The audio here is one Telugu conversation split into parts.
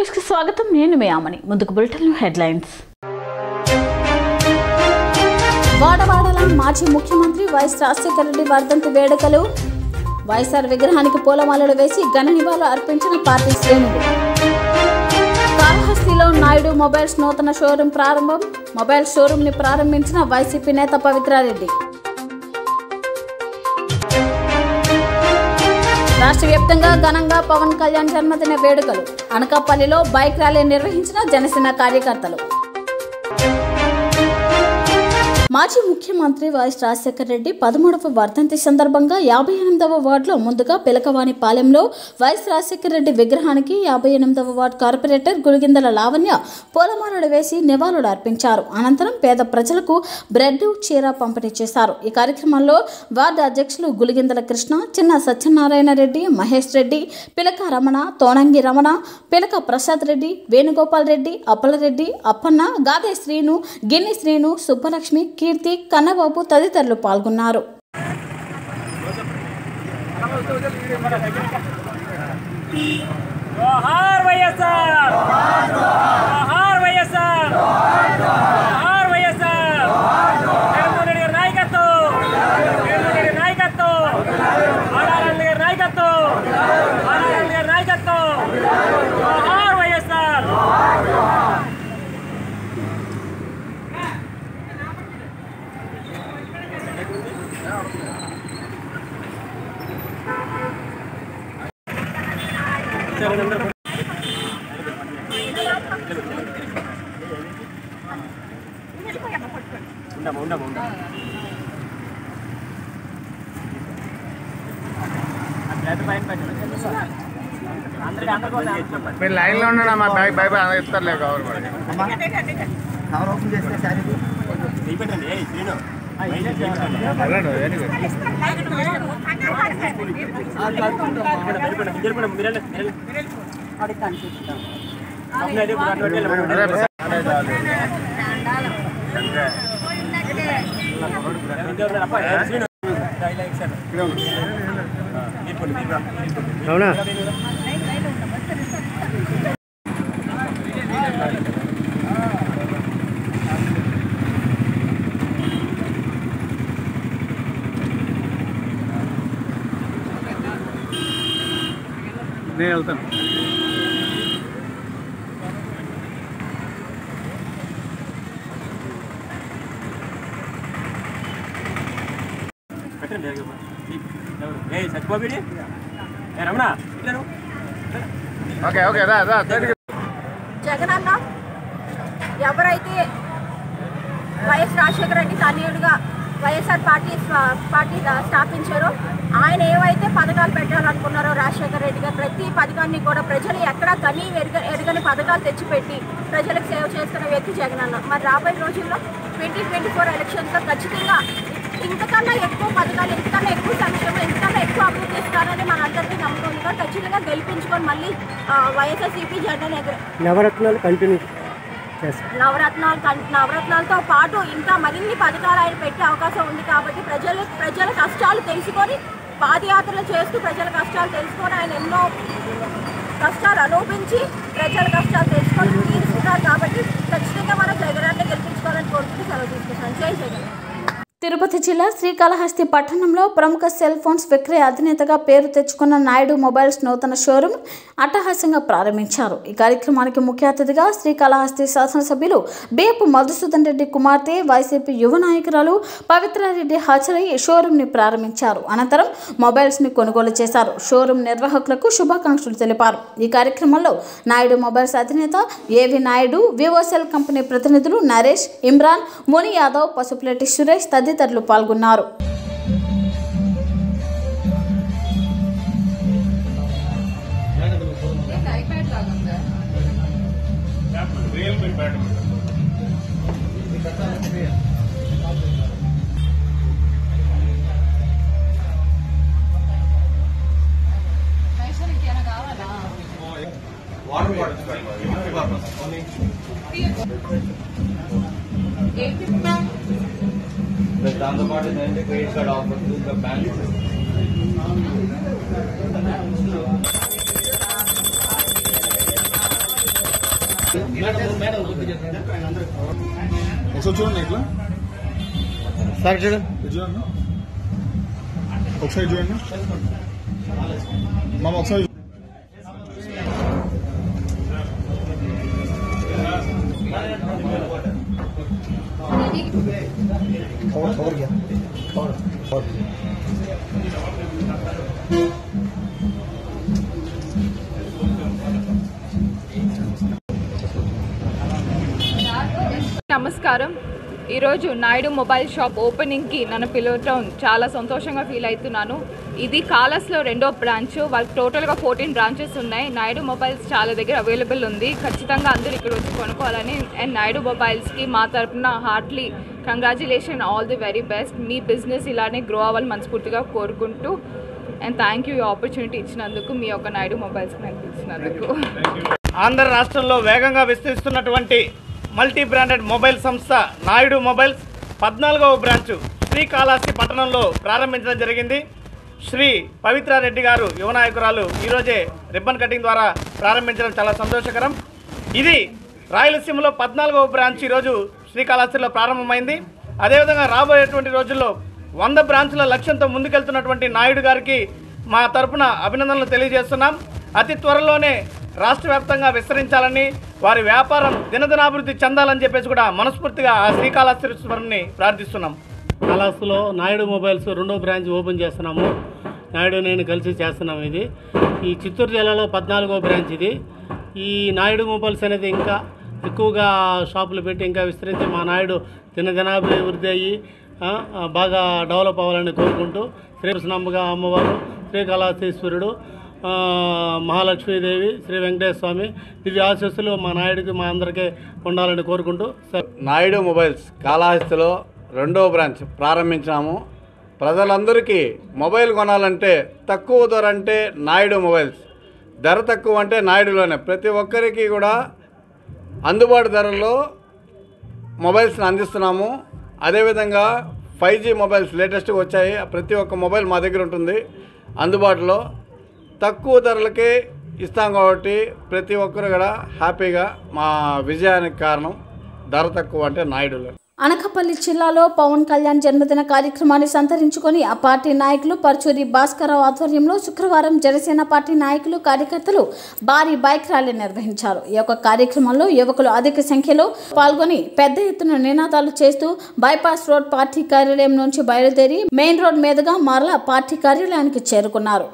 న్యూస్ కి స్వాగతం నేను మీ ఆమని ముందుకు బులెటిన్ హెడ్లైన్స్ వాడవాడల మాజీ ముఖ్యమంత్రి వైఎస్ రాజశేఖర రెడ్డి వర్ధంతి వేడుకలు వైఎస్ఆర్ విగ్రహానికి పూలమాలలు వేసి ఘన నివాళులు అర్పించిన పార్టీ శ్రేణులు కాళహస్తిలో నాయుడు మొబైల్స్ నూతన షోరూం ప్రారంభం మొబైల్ షోరూం ని ప్రారంభించిన వైసీపీ నేత పవిత్రారెడ్డి రాష్ట్ర వ్యాప్తంగా ఘనంగా పవన్ కళ్యాణ్ జన్మదిన వేడుకలు అనకాపల్లిలో బైక్ ర్యాలీ నిర్వహించిన జనసేన కార్యకర్తలు మాజీ ముఖ్యమంత్రి వైఎస్ రాజశేఖర రెడ్డి పదమూడవ వర్ధంతి సందర్భంగా యాభై ఎనిమిదవ వార్డులో ముందుగా పిలకవాణి పాలెంలో వైఎస్ రాజశేఖర రెడ్డి విగ్రహానికి యాభై ఎనిమిదవ వార్డు కార్పొరేటర్ గులిగిందల లావణ్య పూలమాలలు వేసి నివాళులు అర్పించారు అనంతరం పేద ప్రజలకు బ్రెడ్ చీర పంపిణీ చేశారు ఈ కార్యక్రమంలో వార్డు అధ్యక్షులు గులిగిందల కృష్ణ చిన్న సత్యనారాయణ రెడ్డి మహేష్ రెడ్డి పిలక రమణ తోనంగి రమణ పిలక ప్రసాద్ రెడ్డి వేణుగోపాల్ రెడ్డి అప్పలరెడ్డి అప్పన్న గాదే శ్రీను గిన్ని శ్రీను సుబ్బలక్ష్మి కీర్తి కన్నబాబు తదితరులు పాల్గొన్నారు జోహార్ వైఎస్ఆర్ జోహార్ వైఎస్ఆర్ జోహార్ వైఎస్ఆర్ జగన్మోహన్ రెడ్డి గారి నాయకత్వం జగన్మోహన్ రెడ్డి గారి నాయకత్వం ఆడారాజు గారి నాయకత్వం ఆడారాజు గారి నాయకత్వం జోహార్ వైఎస్ఆర్ ఉండము ఉండము ఉండము అందరికీ అందరికీ మీరు లైన్ లో ఉన్నాడు మా బ్యాగ్ బై బై ఇస్తారులే గవర్నమెంట్ కవర్ ఓపెన్ చేస్తే శారీ తీపెట్టండి ఏయ్ శ్రీను అవునా నేను వెళ్తాను ఏ సత్యబాబుడి ఏ రమణ ఇట్లా నువ్వు. ఓకే ఓకే రా రా సైడ్కి జగనన్న ఎవరైతే వైఎస్ రాజశేఖర రెడ్డి తనయుడుగా వైఎస్ఆర్ పార్టీ స్వా- పార్టీ దా- స్థాపించారో ఆయన ఏవైతే పథకాలు పెట్టాలనుకున్నారో రాజశేఖర రెడ్డి గారు ప్రతి పథకాన్ని కూడా ప్రజలు ఎక్కడా కనీ ఎరుగ ఎరుగని పథకాలు తెచ్చిపెట్టి ప్రజలకు సేవ చేస్తున్న వ్యక్తి జగనన్న మరి రాబోయే రోజుల్లో ట్వంటీ ట్వంటీ ఫోర్ ఎలక్షన్స్లో ఖచ్చితంగా ఇంతకన్నా ఎక్కువ పథకాలు ఇంతకన్నా ఎక్కువ సంక్షేమం ఇంతకన్నా ఎక్కువ అభివృద్ధి ఇస్తారని మనందరికీ నమ్మకం ఉంది కాబట్టి ఖచ్చితంగా గెలిపించుకొని మళ్ళీ ఆ, వైఎస్ఆర్సీపీ జెండాను ఎగర నవరత్నాలు కంటిన్యూ చేస్తాం నవరత్నాలు కన్- నవరత్నాలతో పాటు ఇంకా మరిన్ని పథకాలు ఆయన పెట్టే అవకాశం ఉంది కాబట్టి ప్రజలు ప్రజల కష్టాలు తెలుసుకొని పాదయాత్రలు చేస్తూ ప్రజల కష్టాలు తెలుసుకొని ఆయన ఎన్నో కష్టాలు అనుభవించి ప్రజల కష్టాలు తెలుసుకొని తీరుస్తున్నారు కాబట్టి ఖచ్చితంగా మనం జగనాన్ని గెలిపించుకోవాలని కోరుకుంటూ సెలవు తీసుకుంటున్నాను జై జగన్ తిరుపతి జిల్లా శ్రీకాళహస్తి పట్టణంలో ప్రముఖ సెల్ ఫోన్స్ విక్రయ అధినేతగా పేరు తెచ్చుకున్న నాయుడు మొబైల్స్ నూతన షోరూం అట్టహాసంగా ప్రారంభించారు ఈ కార్యక్రమానికి ముఖ్య అతిథిగా శ్రీకాళహస్తి శాసనసభ్యులు బేపు మధుసూదన్ రెడ్డి కుమార్తె వైసీపీ యువ నాయకురాలు పవిత్రారెడ్డి హాజరై షోరూంని ప్రారంభించారు అనంతరం మొబైల్స్ని కొనుగోలు చేశారు షోరూం నిర్వాహకులకు శుభాకాంక్షలు తెలిపారు ఈ కార్యక్రమంలో నాయుడు మొబైల్స్ అధినేత ఏవి నాయుడు వివోసెల్ కంపెనీ ప్రతినిధులు నరేష్ ఇమ్రాన్ ముని యాదవ్ పసుపులెట్టి సురేష్ తదితరులు పాల్గొన్నారు దాంతో పాటు ఏంటంటే క్రెడిట్ కార్డ్ ఆఫర్స్ ఇంకా బ్యాంక్ ఒకసారి చూడండి ఇట్లా సార్ చూడండి ఇది చూడండి ఒకసారి చూడండి మామ ఒకసారి कवर कवर गया कवर कवर నమస్కారం ఈరోజు నాయుడు మొబైల్ షాప్ ఓపెనింగ్కి నన్ను పిలవటం చాలా సంతోషంగా ఫీల్ అవుతున్నాను ఇది కాలస్లో రెండో బ్రాంచ్ వాళ్ళకి టోటల్గా ఫోర్టీన్ బ్రాంచెస్ ఉన్నాయి నాయుడు మొబైల్స్ చాలా దగ్గర అవైలబుల్ ఉంది ఖచ్చితంగా అందరూ ఇక్కడ వచ్చి కొనుక్కోవాలని అండ్ నాయుడు మొబైల్స్కి మా తరపున heartly congratulation all the very best మీ బిజినెస్ ఇలానే గ్రో అవ్వాలని మనస్ఫూర్తిగా కోరుకుంటూ అండ్ థ్యాంక్ యూ ఈ ఆపర్చునిటీ ఇచ్చినందుకు మీ యొక్క నాయుడు మొబైల్స్కి నాకు ఇచ్చినందుకు ఆంధ్ర రాష్ట్రంలో వేగంగా విస్తరిస్తున్నటువంటి మల్టీ బ్రాండెడ్ మొబైల్ సంస్థ నాయుడు మొబైల్స్ పద్నాలుగవ బ్రాంచ్ శ్రీకాళహస్తి పట్టణంలో ప్రారంభించడం జరిగింది శ్రీ పవిత్రారెడ్డి గారు యువ నాయకురాలు ఈరోజే రిబ్బన్ కటింగ్ ద్వారా ప్రారంభించడం చాలా సంతోషకరం ఇది రాయలసీమలో పద్నాలుగవ బ్రాంచ్ ఈరోజు శ్రీకాళహస్తిలో ప్రారంభమైంది అదేవిధంగా రాబోయేటువంటి రోజుల్లో వంద బ్రాంచ్ల లక్ష్యంతో ముందుకెళ్తున్నటువంటి నాయుడు గారికి మా తరపున అభినందనలు తెలియజేస్తున్నాం అతి త్వరలోనే రాష్ట్ర వ్యాప్తంగా విస్తరించాలని వారి వ్యాపారం దినదినాభివృద్ధి చెందాలని చెప్పేసి కూడా మనస్ఫూర్తిగా ఆ శ్రీకాళహస్తీశ్వరుని ప్రార్థిస్తున్నాం కాలాస్లో నాయుడు మొబైల్స్ రెండో బ్రాంచ్ ఓపెన్ చేస్తున్నాము నాయుడు నేను కలిసి చేస్తున్నాము ఇది ఈ చిత్తూరు జిల్లాలో పద్నాలుగో బ్రాంచ్ ఇది ఈ నాయుడు మొబైల్స్ అనేది ఇంకా ఎక్కువగా షాపులు పెట్టి ఇంకా విస్తరించి మా నాయుడు దినదినాభివృద్ధి అయ్యి ఆ, ఆ, బాగా డెవలప్ అవ్వాలని కోరుకుంటూ శ్రీకృష్ణమ్మగా అమ్మవారు శ్రీకాళహస్తీశ్వరుడు ఆ, మహాలక్ష్మీదేవి శ్రీ వెంకటేశ్వర స్వామి దివ్య ఆశీస్సులు మా నాయుడికి మా అందరికీ ఉండాలని కోరుకుంటూ స- నాయుడు మొబైల్స్ కాళహస్తిలో రెండో బ్రాంచ్ ప్రారంభించాము ప్రజలందరికీ మొబైల్ కొనాలంటే తక్కువ ధర అంటే నాయుడు మొబైల్స్ ధర తక్కువ అంటే నాయుడులోనే ప్రతి ఒక్కరికి కూడా అందుబాటు ధరల్లో మొబైల్స్ని అందిస్తున్నాము అదేవిధంగా ఫైవ్ జీ మొబైల్స్ లేటెస్ట్గా వచ్చాయి ప్రతి ఒక్క మొబైల్ మా దగ్గర ఉంటుంది అందుబాటులో తక్కువ ధరలకే ఇస్తాం కాబట్టి ప్రతి ఒక్కరు కూడా హ్యాపీగా మా విజయానికి కారణం ధర తక్కువ అంటే నాయుడులో అనకాపల్లి జిల్లాలో పవన్ కళ్యాణ్ జన్మదిన కార్యక్రమాన్ని సంతరించుకొని ఆ పార్టీ నాయకులు పర్చూరి భాస్కరరావు ఆధ్వర్యంలో శుక్రవారం జనసేన పార్టీ నాయకులు కార్యకర్తలు భారీ బైక్ ర్యాలీ నిర్వహించారు ఈ యొక్క కార్యక్రమంలో యువకులు అధిక సంఖ్యలో పాల్గొని పెద్ద ఎత్తున నినాదాలు చేస్తూ బైపాస్ రోడ్ పార్టీ కార్యాలయం నుంచి బయలుదేరి మెయిన్ రోడ్ మీదుగా మరలా పార్టీ కార్యాలయానికి చేరుకున్నారు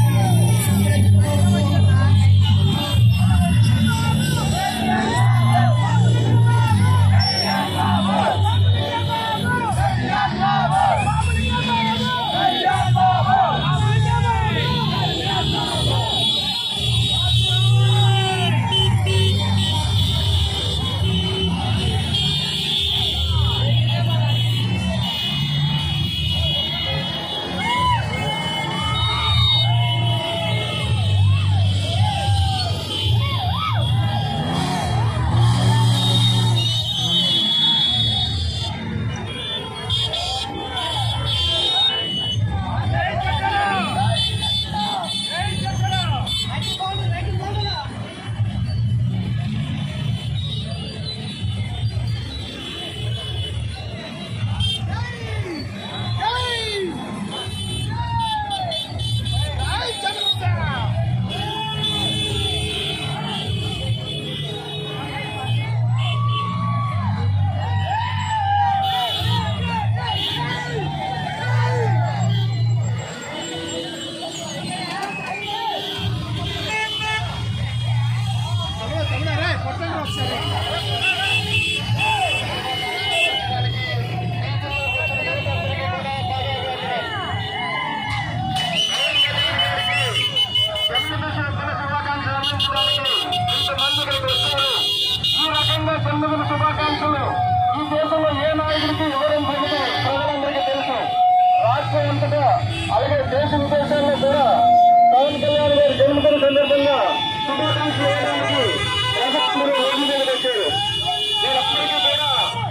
ఈ రకంగా జన్మదిన శుభాకాంక్షలు ఈ దేశంలో ఏ నాయకుడికి ఇవ్వడం సంగతి ప్రజలందరికీ తెలుసు రాష్ట్రం అంతటా అలాగే దేశ విదేశాల్లో కూడా పవన్ కళ్యాణ్ గారి జన్మదిన సందర్భంగా శుభాకాంక్షలు ఇవ్వడానికి ప్రజలు రోడ్డు మీద వచ్చారు నేను అప్పటికీ కూడా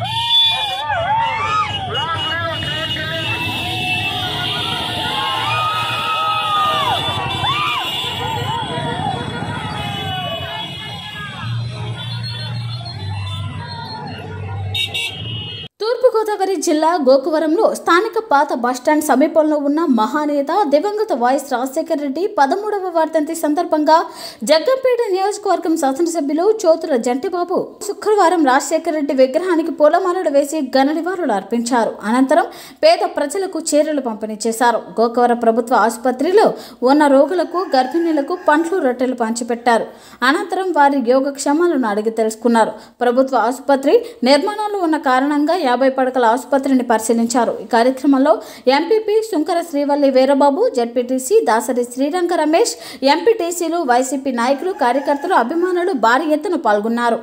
లాంగ్ లివ్ గ్రేట్ ఢిల్లీ. తూర్పుగోదావరి జిల్లా గోకువరంలో స్థానిక పాత బస్టాండ్ సమీపంలో ఉన్న మహానేత దివంగత వైఎస్ రాజశేఖర రెడ్డి పదమూడవ వర్ధంతి సందర్భంగా జగ్గంపేట నియోజకవర్గం శాసనసభ్యులు చోతుల జంటిబాబు శుక్రవారం రాజశేఖర రెడ్డి విగ్రహానికి పూలమాలలు వేసి ఘన నివాళులు అర్పించారు అనంతరం పేద ప్రజలకు చీరలు పంపిణీ చేశారు గోకవరం ప్రభుత్వ ఆసుపత్రిలో ఉన్న రోగులకు గర్భిణీలకు పండ్లు రొట్టెలు పంచిపెట్టారు అనంతరం వారి యోగక్షేమాలను అడిగి తెలుసుకున్నారు ప్రభుత్వ ఆసుపత్రి నిర్మాణంలో ఉన్న కారణంగా యాభై పడకల ఆసుపత్రిని పరిశీలించారు ఈ కార్యక్రమంలో ఎంపీపీ శుంకర శ్రీవల్లి వీరబాబు జడ్పీటీసీ దాసరి శ్రీరంగ రమేష్ ఎంపీటీసీలు వైసీపీ నాయకులు కార్యకర్తలు అభిమానులు భారీ ఎత్తున పాల్గొన్నారు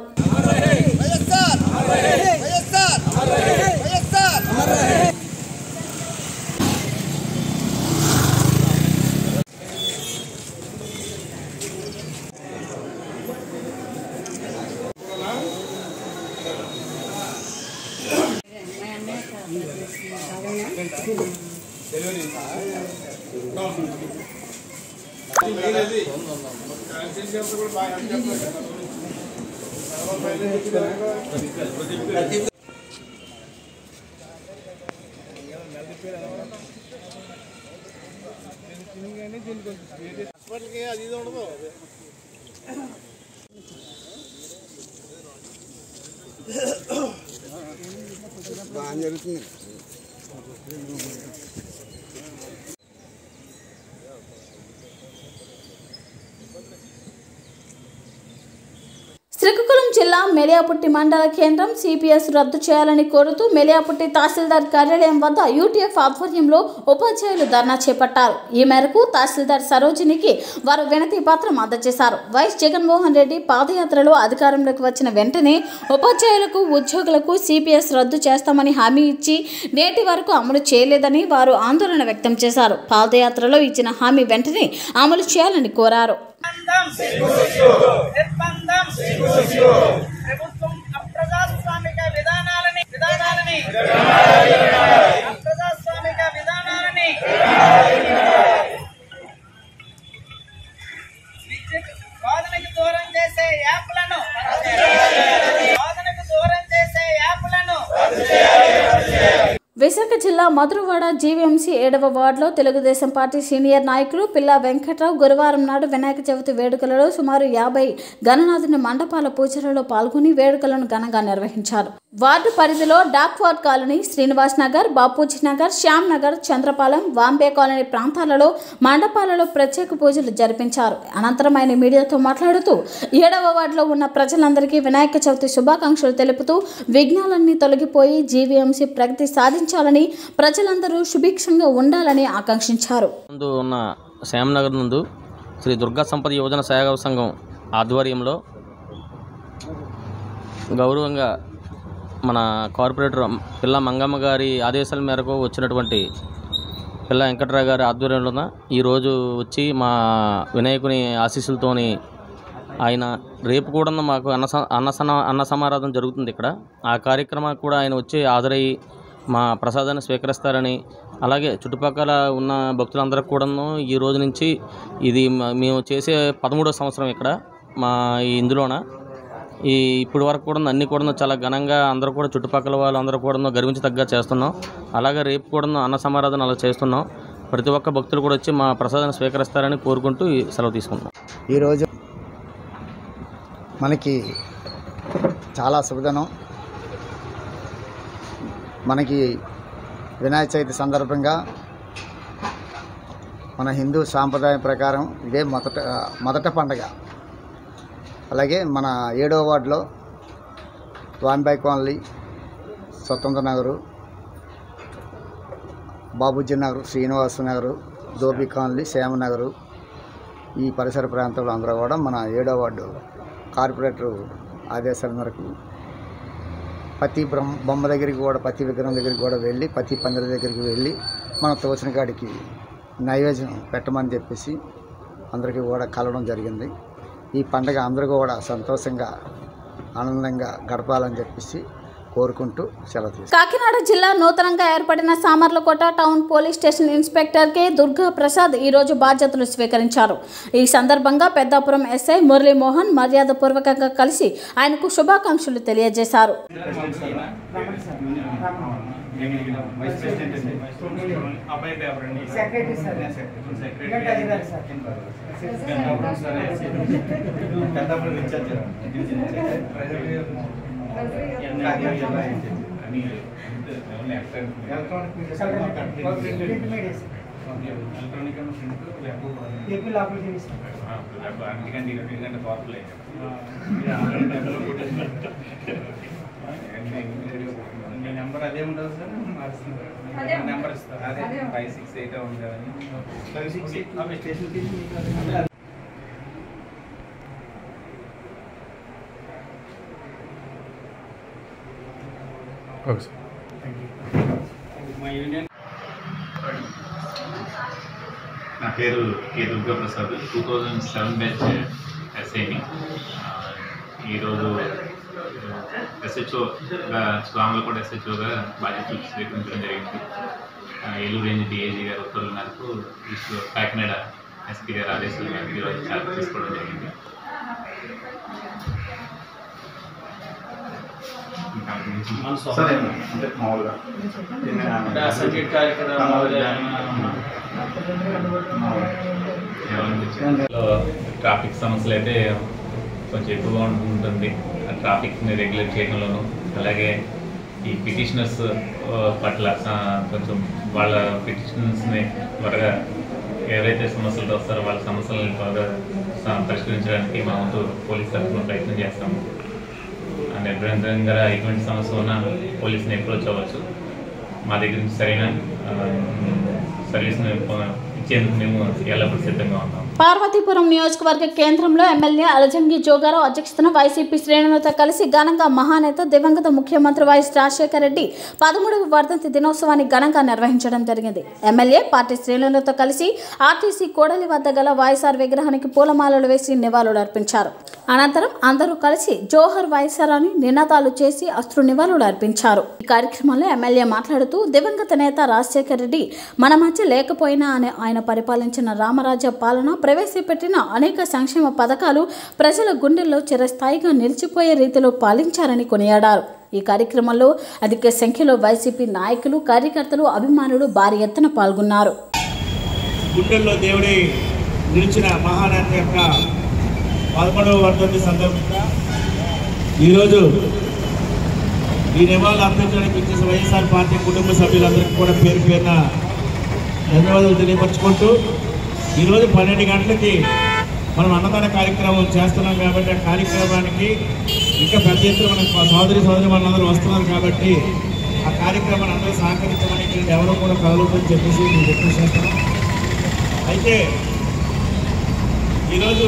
బాగా జరుగుతుంది శ్రీకాకుళం జిల్లా మెలియాపుట్టి మండల కేంద్రం సిపిఎస్ రద్దు చేయాలని కోరుతూ మెలియాపుట్టి తహసీల్దార్ కార్యాలయం వద్ద యూటీఎఫ్ ఆధ్వర్యంలో ఉపాధ్యాయులు ధర్నా చేపట్టారు ఈ మేరకు తహసీల్దార్ సరోజినికి వారు వినతి పత్రం అందజేశారు వైఎస్ జగన్మోహన్ రెడ్డి పాదయాత్రలో అధికారంలోకి వచ్చిన వెంటనే ఉపాధ్యాయులకు ఉద్యోగులకు సిపిఎస్ రద్దు చేస్తామని హామీ ఇచ్చి నేటి వరకు అమలు చేయలేదని వారు ఆందోళన వ్యక్తం చేశారు పాదయాత్రలో ఇచ్చిన హామీ వెంటనే అమలు చేయాలని కోరారు నిర్బంధం ప్రభుత్వం అప్రజాస్వామిక విధానాలని విధానాలని అప్రజాస్వామిక విధానాలని విద్యుత్ వాదనకు దూరం చేసే యాప్లను వాదనకు దూరం చేసే యాప్లను విశాఖ జిల్లా మధురవాడ జీవీఎంసీ ఏడవ వార్డులో తెలుగుదేశం పార్టీ సీనియర్ నాయకులు పిల్లా వెంకట్రావు గురువారం నాడు వినాయక చవితి వేడుకలలో సుమారు యాభై గణనాథుని మండపాల పూజలలో పాల్గొని వేడుకలను ఘనంగా నిర్వహించారు వార్డు పరిధిలో డాక్వార్డ్ కాలనీ శ్రీనివాస్ నగర్ బాపూజీ నగర్ శ్యామ్ నగర్ చంద్రపాలెం వాంబే కాలనీ ప్రాంతాలలో మండపాలలో ప్రత్యేక పూజలు జరిపించారు అనంతరం ఆయన మీడియాతో మాట్లాడుతూ ఏడవ వార్డులో ఉన్న ప్రజలందరికీ వినాయక చవితి శుభాకాంక్షలు తెలుపుతూ విఘ్నాలన్నీ తొలగిపోయి జీవీఎంసీ ప్రగతి సాధించాలని ప్రజలందరూ సుభిక్షంగా ఉండాలని ఆకాంక్షించారు ముందు ఉన్న శ్యామనగర్ నందు శ్రీ దుర్గా సంపద యువజన సేవా సంఘం ఆధ్వర్యంలో గౌరవంగా మన కార్పొరేటర్ పిల్ల మంగమ్మ గారి ఆదేశాల మేరకు వచ్చినటువంటి పిల్ల వెంకట్రావు గారి ఆధ్వర్యంలోన ఈరోజు వచ్చి మా వినాయకుని ఆశీస్సులతోని ఆయన రేపు కూడా మాకు అన్న స- అన్న సన అన్న సమారాధన జరుగుతుంది ఇక్కడ ఆ కార్యక్రమానికి కూడా ఆయన వచ్చి హాజరయ్యి మా ప్రసాదాన్ని స్వీకరిస్తారని అలాగే చుట్టుపక్కల ఉన్న భక్తులందరికీ కూడాను ఈ రోజు నుంచి ఇది మ- మేము చేసే పదమూడో సంవత్సరం ఇక్కడ మా ఈ ఇందులోన ఈ ఇప్పటి వరకు కూడా అన్ని కూడా చాలా ఘనంగా అందరూ కూడా చుట్టుపక్కల వాళ్ళు అందరూ కూడా గర్వించదగ్గ చేస్తున్నాం అలాగే రేపు కూడా అన్న సమారాధన అలా చేస్తున్నాం ప్రతి ఒక్క భక్తులు కూడా వచ్చి మా ప్రసాదాన్ని స్వీకరిస్తారని కోరుకుంటూ ఈ సెలవు తీసుకుంటున్నాం ఈరోజు మనకి చాలా శుభదినం మనకి వినాయక చవితి సందర్భంగా మన హిందూ సాంప్రదాయం ప్రకారం ఇదే మొదట మొదట పండగ అలాగే మన ఏడో వార్డులో వాంబాయ్ కాలనీ స్వతంత్ర నగరు బాబుజీ నగర్ శ్రీనివాస నగరు దోబి కాలనీ శ్యామ నగరు ఈ పరిసర ప్రాంతంలో అందరూ కూడా మన ఏడో వార్డు కార్పొరేటర్ ఆదేశాల మేరకు ప్రతి బ్రహ్మ బొమ్మ దగ్గరికి కూడా ప్రతి విగ్రహం దగ్గరికి కూడా వెళ్ళి ప్రతి పందిరి దగ్గరికి వెళ్ళి మనం తోచిన కాడికి నైవేద్యం పెట్టమని చెప్పేసి అందరికీ కూడా కలవడం జరిగింది ఈ పండగ అందరూ కూడా సంతోషంగా ఆనందంగా గడపాలని చెప్పేసి కోరుకుంటూ సెలవు తీసుకుంటాను కాకినాడ జిల్లా నూతనంగా ఏర్పడిన Samarlakota town police station inspector K Durga Prasad ఈరోజు బాధ్యతలు స్వీకరించారు ఈ సందర్భంగా పెద్దాపురం ఎస్ఐ మురళీమోహన్ మర్యాదపూర్వకంగా కలిసి ఆయనకు శుభాకాంక్షలు తెలియజేశారు secretary sir secretary sir AP లోపలికి మీ నెంబర్ అదే ఉంటుంది సార్ అదే. మారుస్తున్నారు నెంబర్ ఇస్తారు అదే అదే. ఫైవ్ సిక్స్ ఎయిట్ ఉంది కదండి ఫైవ్ సిక్స్ ఎయిట్ స్టేషన్కి ఓకే సార్ మా యూనియన్ నా పేరు K Durga Prasad two thousand seven batch ఎస్ఐని ఈరోజు ఎస్హెచ్ఓగా స్వామిలో కూడా ఎస్హెచ్ఓగా బాధ్యతలు స్వీకరించడం జరిగింది ఆ, ఏలూరు రేంజ్ డిఏజీ గారి ఉత్తర్వుల మేరకు ఈస్ట్ కాకినాడ ఎస్పీ గారి ఆదేశాల మేరకు ఈరోజు చార్జ్ తీసుకోవడం జరిగింది ఇంకా అంతకు మించి- సరే అంటే మామూలుగా అంటే అసోసియేట్ కార్యక్రమాలు లో ట్రాఫిక్ సమస్యలు అయితే కొంచెం ఎక్కువగా ఉంటుంది ఆ ట్రాఫిక్ని రెగ్యులేట్ చేయడంలోనూ అలాగే ఈ పిటిషనర్స్ పట్ల ఆ, కొంచెం వాళ్ళ పిటిషన్స్ని త్వరగా ఎవరైతే సమస్యలతో వస్తారో వాళ్ళ సమస్యలను త్వరగా స- పరిష్కరించడానికి మా వంతు పోలీస్ తరఫున ప్రయత్నం చేస్తాము ఆ నిరంతరంగా ఎటువంటి సమస్య ఉన్నా పోలీస్ని అప్రోచ్ అవ్వచ్చు మా దగ్గర నుంచి సరైన ఆ, సర్వీస్ని పొ- ఇచ్చేందుకు మేము ఎల్లప్పుడూ సిద్ధంగా ఉన్నాం పార్వతీపురం నియోజకవర్గ కేంద్రంలో ఎమ్మెల్యే అలజంగి జోగారావు అధ్యక్షతన వైసీపీ శ్రేణులతో కలిసి ఘనంగా మహానేత దివంగత ముఖ్యమంత్రి వైఎస్ రాజశేఖర రెడ్డి పదమూడవ వర్ధంతి దినోత్సవాన్ని ఘనంగా నిర్వహించడం జరిగింది ఎమ్మెల్యే పార్టీ శ్రేణులతో కలిసి ఆర్టీసీ కోడలి వద్ద గల వైఎస్ఆర్ విగ్రహానికి పూలమాలలు వేసి నివాళులు అర్పించారు అనంతరం అందరూ కలిసి జోహర్ వైఎస్ఆర్ అని నినాదాలు చేసి అశ్రు నివాళులు అర్పించారు ఈ కార్యక్రమంలో ఎమ్మెల్యే మాట్లాడుతూ దివంగత నేత రాజశేఖర రెడ్డి మన మధ్య లేకపోయినా అని ఆయన పరిపాలించిన రామరాజ్య పాలన ప్రవేశపెట్టిన అనేక సంక్షేమ పథకాలు ప్రజల గుండెల్లో చిరస్థాయిగా నిలిచిపోయే రీతిలో పాలించారని కొనియాడారు ఈ కార్యక్రమంలో అధిక సంఖ్యలో వైసీపీ నాయకులు కార్యకర్తలు అభిమానులు భారీ ఎత్తున పాల్గొన్నారు గుండెల్లో దేవుడి నిలిచిన మహానేత యొక్క పదకొండవ వర్ధంతి సందర్భంగా ఈరోజు ఈ నివాళులు అర్పించడానికి ఇచ్చేసిన వైఎస్ఆర్ పార్టీ కుటుంబ సభ్యులందరికీ కూడా పేరు పేరున ధన్యవాదాలు తెలియపరచుకుంటూ ఈరోజు పన్నెండు గంటలకి మనం అన్నదాన కార్యక్రమం చేస్తున్నాం కాబట్టి ఆ కార్యక్రమానికి ఇంకా పెద్ద ఎత్తున మన సోదరి సోదరి మనందరూ వస్తున్నారు కాబట్టి ఆ కార్యక్రమాన్ని అందరూ సహకరించమని ఇక్కడ ఎవరో కూడా కదలొద్దని చెప్పేసి నేను రిక్వెస్ట్ చేస్తున్నాం అయితే ఈరోజు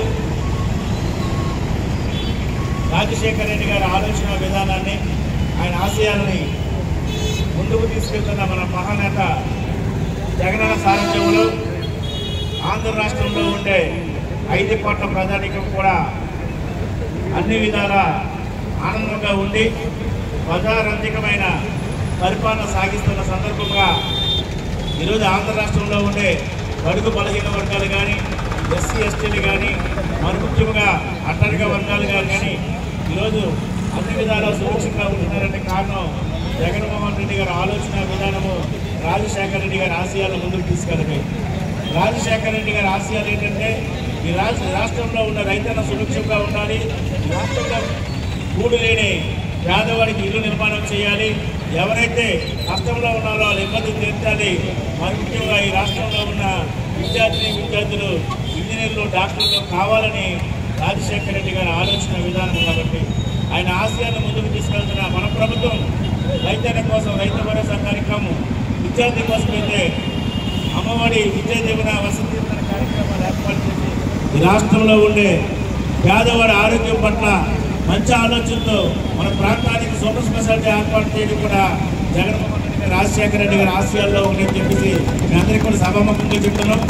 రాజశేఖర రెడ్డి గారి ఆలోచన విధానాన్ని ఆయన ఆశయాలని ముందుకు తీసుకెళ్తున్న మన మహానేత జగనన్న సారథ్యంలో ఆంధ్ర రాష్ట్రంలో ఉండే ఐదు కోట్ల ప్రజానికం కూడా అన్ని విధాల ఆనందంగా ఉండి ప్రజారంజకమైన పరిపాలన సాగిస్తున్న సందర్భంగా ఈరోజు ఆంధ్ర రాష్ట్రంలో ఉండే బడుగు బలహీన వర్గాలు కానీ ఎస్సీ ఎస్టీలు కానీ మరి ముఖ్యంగా అట్టరిక వర్గాలు కానీ ఈరోజు అన్ని విధాలా సురక్షితంగా ఉంటున్నారంటే కారణం జగన్మోహన్ రెడ్డి గారి ఆలోచన విధానము రాజశేఖర రెడ్డి గారి ఆశయాలను ముందుకు తీసుకెళ్ళడమే రాజశేఖర రెడ్డి గారి ఆశయాలు ఏంటంటే ఈ రాష్ట్ర రాష్ట్రంలో ఉన్న రైతన్న సురక్షితంగా ఉండాలి ఈ రాష్ట్రంలో గూడు లేని పేదవాడికి ఇల్లు నిర్మాణం చేయాలి ఎవరైతే కష్టంలో ఉన్నారో వాళ్ళ ఇబ్బంది తీర్చాలి మరి ముఖ్యంగా ఈ రాష్ట్రంలో ఉన్న విద్యార్థిని విద్యార్థులు ఇంజనీర్లు డాక్టర్లు కావాలని రాజశేఖర రెడ్డి గారి ఆలోచన విధానం కాబట్టి ఆయన ఆశయాన్ని ముందుకు తీసుకెళ్తున్న మన ప్రభుత్వం రైతన్న కోసం రైతు భరోసా కార్యక్రమం విద్యార్థి కోసం అయితే అమ్మఒడి విద్యా దీవెన వసతి దీవెన కార్యక్రమాలు ఏర్పాటు చేసి ఈ రాష్ట్రంలో ఉండే పేదవాడి ఆరోగ్యం పట్ల మంచి ఆలోచనతో మన ప్రాంతానికి సూపర్ స్పెషాలిటీ ఏర్పాటు చేయడం కూడా జగన్మోహన్ రెడ్డి గారి రాజశేఖర రెడ్డి గారి ఆశయాల్లో ఉందని చెప్పేసి మీ అందరికీ కూడా సభాముఖంగా చెప్తున్నాం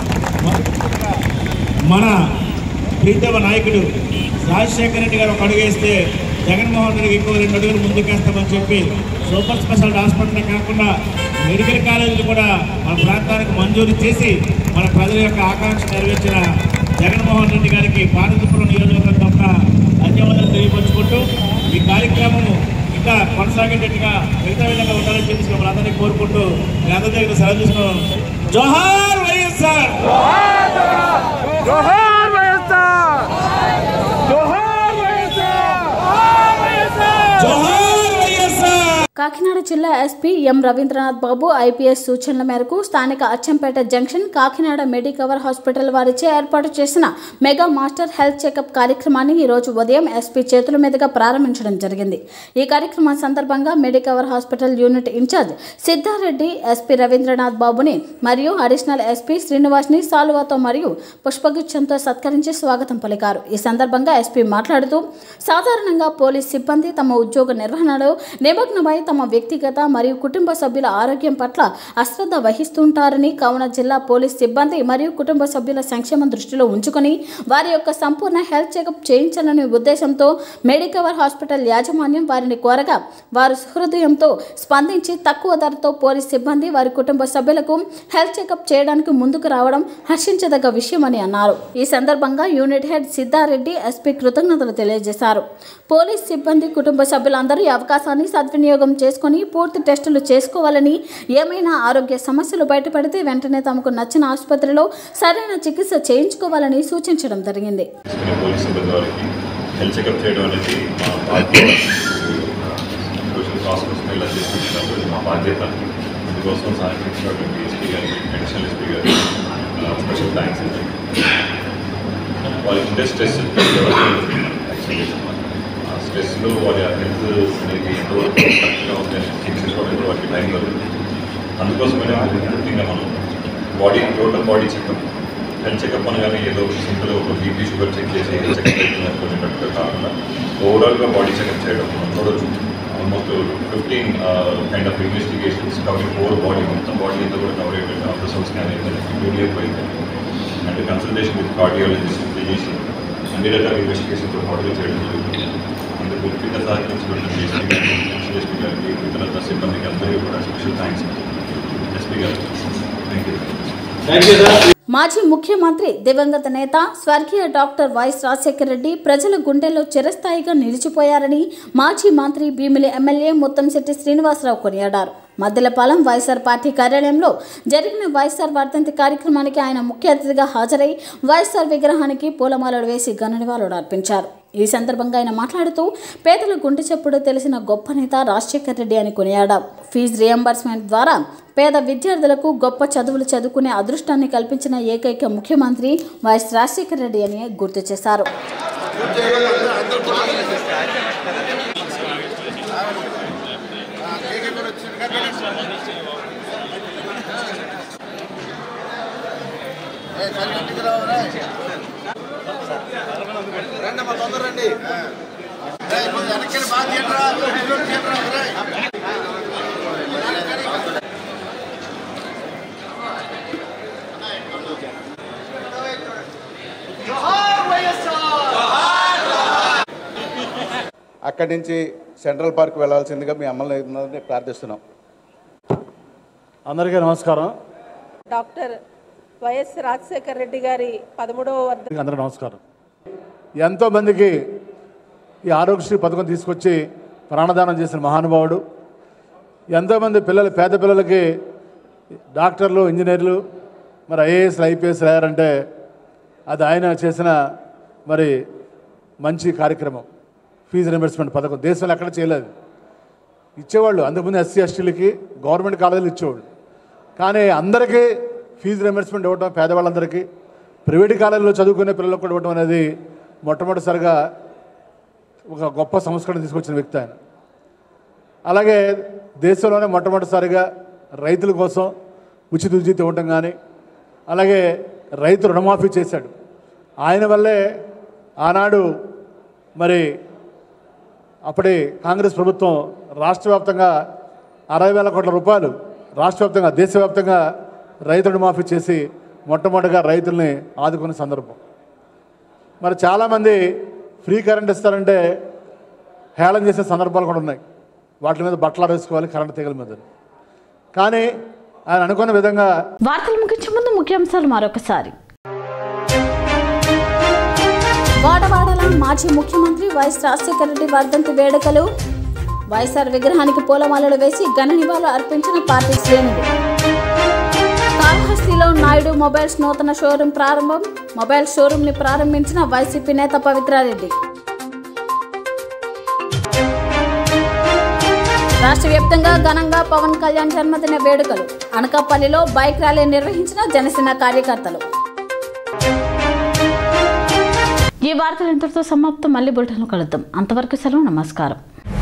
మన ప్రీతమ నాయకుడు రాజశేఖర రెడ్డి గారు ఒక అడుగు వేస్తే జగన్మోహన్ రెడ్డికి ఎక్కువ రెండు అడుగులు ముందుకేస్తామని చెప్పి సూపర్ స్పెషాలిటీ హాస్పిటల్ కాకుండా మెడికల్ కాలేజీలు కూడా మన ప్రాంతానికి మంజూరు చేసి మన ప్రజల యొక్క ఆకాంక్ష నెరవేర్చిన జగన్మోహన్ రెడ్డి గారికి పార్వతీపురం నియోజకవర్గం తప్ప ధన్యవాదాలు తెలియపరుచుకుంటూ ఈ కార్యక్రమం ఇంకా కొనసాగేటట్టుగా మిగతా విధంగా ఉండాలని చెప్పి మిమ్మల్ని అందరినీ కోరుకుంటూ మీ అందరి దగ్గర సెలవు తీసుకున్నాం జోహార్ వైఎస్ఆర్ జోహార్ వైఎస్ఆర్ జోహార్ వైఎస్ఆర్ జోహార్ వైఎస్ఆర్ కాకినాడ జిల్లా SP M Ravindranath Babu IPS సూచనల మేరకు స్థానిక Achampeta junction Kakinada Medicover hospital వారిచే ఏర్పాటు చేసిన మెగా మాస్టర్ హెల్త్ చెకప్ కార్యక్రమాన్ని ఈరోజు ఉదయం ఎస్పీ చేతుల మీదుగా ప్రారంభించడం జరిగింది ఈ కార్యక్రమం సందర్భంగా Medicover hospital unit incharge Siddareddy SP Ravindranath బాబుని మరియు అడిషనల్ ఎస్పీ శ్రీనివాస్ని సాలువాతో మరియు పుష్పగుచ్చంతో సత్కరించి స్వాగతం పలికారు ఈ సందర్భంగా ఎస్పీ మాట్లాడుతూ సాధారణంగా పోలీస్ సిబ్బంది తమ ఉద్యోగ నిర్వహణలో నిమగ్నమై తమ వ్యక్తిగత మరియు కుటుంబ సభ్యుల ఆరోగ్యం పట్ల అశ్రద్ధ వహిస్తుంటారని కావున జిల్లా పోలీస్ సిబ్బంది మరియు కుటుంబ సభ్యుల సంక్షేమం దృష్టిలో ఉంచుకొని వారి యొక్క సంపూర్ణ హెల్త్ చెకప్ చేయించాలనే ఉద్దేశంతో మెడికవర్ హాస్పిటల్ యాజమాన్యం వారిని కోరగా వారు సహృదయంతో స్పందించి తక్కువ ధరతో పోలీస్ సిబ్బంది వారి కుటుంబ సభ్యులకు హెల్త్ చెకప్ చేయడానికి ముందుకు రావడం హర్షించదగ్గ విషయమని అన్నారు ఈ సందర్భంగా యూనిట్ హెడ్ సిద్ధారెడ్డి ఎస్పీ కృతజ్ఞతలు తెలియజేశారు పోలీస్ సిబ్బంది కుటుంబ సభ్యులందరూ ఈ అవకాశాన్ని సద్వినియోగం చేసుకుని పూర్తి టెస్టులు చేసుకోవాలని ఏమైనా ఆరోగ్య సమస్యలు బయటపడితే వెంటనే తమకు నచ్చిన ఆసుపత్రిలో సరైన చికిత్స చేయించుకోవాలని సూచించడం జరిగింది తీసుకునే పోలీస్ సిబ్బంది వారికి హెల్త్ చెకప్ చేయడం అనేది మా బాధ్యత సోషల్ హాస్పిటల్స్ ఇలా చేసుకుంటున్నప్పుడు ఇది మా బాధ్యత అందుకోసం సహకరించినటువంటి ఎస్పీ గారికి అడిషనల్ ఎస్పీ గారికి స్పెషల్ థ్యాంక్స్ అండి వాళ్ళకి ఉండే స్ట్రెస్ యాక్చువల్లీ ఆ స్ట్రెస్లో వాళ్ళ హెల్త్ అనేది ఎంతవరకు కరెక్ట్గా ఉందని చెక్ చేసుకోవడానికి వాళ్ళకి టైం దొరుకుతుంది అందుకోసమే ముఖ్యంగా మనం body total body checkup health checkup అనగానే ఏదో సింపుల్ ఒక బీపీ షుగర్ చెక్ చేసి చెక్ చేసుకున్నట్టుగా కాకుండా ఓవరాల్గా బాడీ చెకప్ చేయడం మనం చూడొచ్చు almost fifteen kind of investigations covering over body మొత్తం బాడీ అంతా కూడా కవర్ అయిపోయింది అల్ట్రాసౌండ్ స్కాన్ అయింది పీడిఎఫ్ అయింది అంటే కన్సల్టేషన్ విత్ కార్డియాలజిస్ట్ ఫిజిషియన్ అన్ని రకాల ఇన్వెస్టిగేషన్తో పాటుగా చేయడం జరుగుతుంది అందుకు ముఖ్యంగా సహకరించినటువంటి ఎస్పీ గారికి ఎస్పీ గారికి ఇతర సిబ్బందికి అందరికీ కూడా స్పెషల్ థ్యాంక్స్ ఎస్పీ గారు thank you thank you sir మాజీ ముఖ్యమంత్రి దివంగత నేత స్వర్గీయ డాక్టర్ వైఎస్ రాజశేఖర రెడ్డి ప్రజల గుండెల్లో చిరస్థాయిగా నిలిచిపోయారని మాజీ మంత్రి భీమిలి ఎమ్మెల్యే ముత్తంశెట్టి శ్రీనివాసరావు కొనియాడారు మద్దెలపాలెం వైఎస్ఆర్ పార్టీ కార్యాలయంలో జరిగిన వైఎస్ఆర్ వర్ధంతి కార్యక్రమానికి ఆయన ముఖ్య అతిథిగా హాజరై వైఎస్ఆర్ విగ్రహానికి పూలమాలలు వేసి ఘన నివాళులు అర్పించారు ఈ సందర్భంగా ఆయన మాట్లాడుతూ పేదల గుండె చెప్పుడు తెలిసిన గొప్ప నేత రాజశేఖర్ రెడ్డి అని కొనియాడారు ఫీజు రియంబర్స్మెంట్ ద్వారా పేద విద్యార్థులకు గొప్ప చదువులు చదువుకునే అదృష్టాన్ని కల్పించిన ఏకైక ముఖ్యమంత్రి వైఎస్ రాజశేఖర రెడ్డి అని గుర్తు చేశారు రండి మా తొందర రండి వెనక్కి బాగా తీయరా అక్కడి నుంచి సెంట్రల్ పార్క్ వెళ్ళాల్సిందిగా మీ అమ్మల్ని ప్రార్థిస్తున్నాం అందరికీ నమస్కారం డాక్టర్ వైఎస్ రాజశేఖర రెడ్డి గారి పదమూడవ వర్ధ అందరూ నమస్కారం ఎంతోమందికి ఈ ఆరోగ్యశ్రీ పథకం తీసుకొచ్చి ప్రాణదానం చేసిన మహానుభావుడు ఎంతోమంది పిల్లలు పేద పిల్లలకి డాక్టర్లు ఇంజనీర్లు మరి ఐఏఎస్లు ఐపీఎస్ అయ్యారంటే అది ఆయన చేసిన మరి మంచి కార్యక్రమం ఫీజు రింబర్స్మెంట్ పథకం దేశంలో ఎక్కడ చేయలేదు ఇచ్చేవాళ్ళు అంతకుముందు ఎస్సీ ఎస్టీలకి గవర్నమెంట్ కాలేజీలు ఇచ్చేవాళ్ళు కానీ అందరికీ ఫీజు రింబర్స్మెంట్ ఇవ్వడం పేదవాళ్ళందరికీ ప్రైవేట్ కాలేజీలో చదువుకునే పిల్లలకు కూడా ఇవ్వడం అనేది మొట్టమొదటిసారిగా ఒక గొప్ప సంస్కరణ తీసుకొచ్చిన వ్యక్తి ఆయన అలాగే దేశంలోనే మొట్టమొదటిసారిగా రైతుల కోసం ఉచిత ఉచిత ఇవ్వటం కానీ అలాగే రైతు రుణమాఫీ చేశాడు ఆయన వల్లే ఆనాడు మరి అప్పటి కాంగ్రెస్ ప్రభుత్వం రాష్ట్ర వ్యాప్తంగా అరవై వేల కోట్ల రూపాయలు రాష్ట్ర వ్యాప్తంగా దేశవ్యాప్తంగా రైతు రుణమాఫీ చేసి మొట్టమొదటిగా రైతుల్ని ఆదుకునే సందర్భం మరి చాలామంది ఫ్రీ కరెంట్ ఇస్తారంటే హేళన చేసే సందర్భాలు కూడా ఉన్నాయి వాటి మీద బట్టలు ఆరేసుకోవాలి కరెంట్ తీగల మీద కానీ ఆయన అనుకున్న విధంగా వార్తలు ముగించే ముందు ముఖ్యాంశాలు మరొకసారి వాడవాడల మాజీ ముఖ్యమంత్రి వైఎస్ రాజశేఖర రెడ్డి వర్ధంతి వేడుకలు వైఎస్ఆర్ విగ్రహానికి పూలమాలలు వేసి ఘన నివాళులు అర్పించిన పార్టీ శ్రేణులు కాళహస్తిలో నాయుడు మొబైల్స్ నూతన షోరూం ప్రారంభం మొబైల్ షోరూం ని ప్రారంభించిన వైసీపీ నేత పవిత్రారెడ్డి రాష్ట్ర వ్యాప్తంగా ఘనంగా పవన్ కళ్యాణ్ జన్మదిన వేడుకలు అనకాపల్లిలో బైక్ ర్యాలీ నిర్వహించిన జనసేన కార్యకర్తలు ఈ వార్తలు ఇంతటితో సమాప్తం మళ్ళీ బులెటిన్లో కలుద్దాం అంతవరకు సెలవు నమస్కారం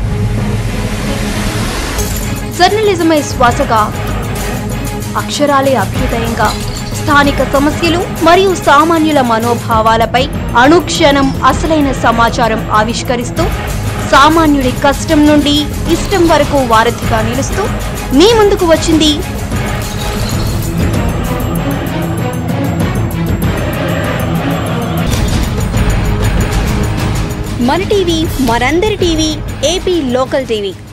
జర్నలిజమే శ్వాసగా అక్షరాలే అభ్యుదయంగా స్థానిక సమస్యలు మరియు సామాన్యుల మనోభావాలపై అనుక్షణం అసలైన సమాచారం ఆవిష్కరిస్తూ సామాన్యుడి కష్టం నుండి ఇష్టం వరకు వారధిగా నిలుస్తూ మీ ముందుకు వచ్చింది మన టీవీ మనందరి టీవీ ఏపీ లోకల్ టీవీ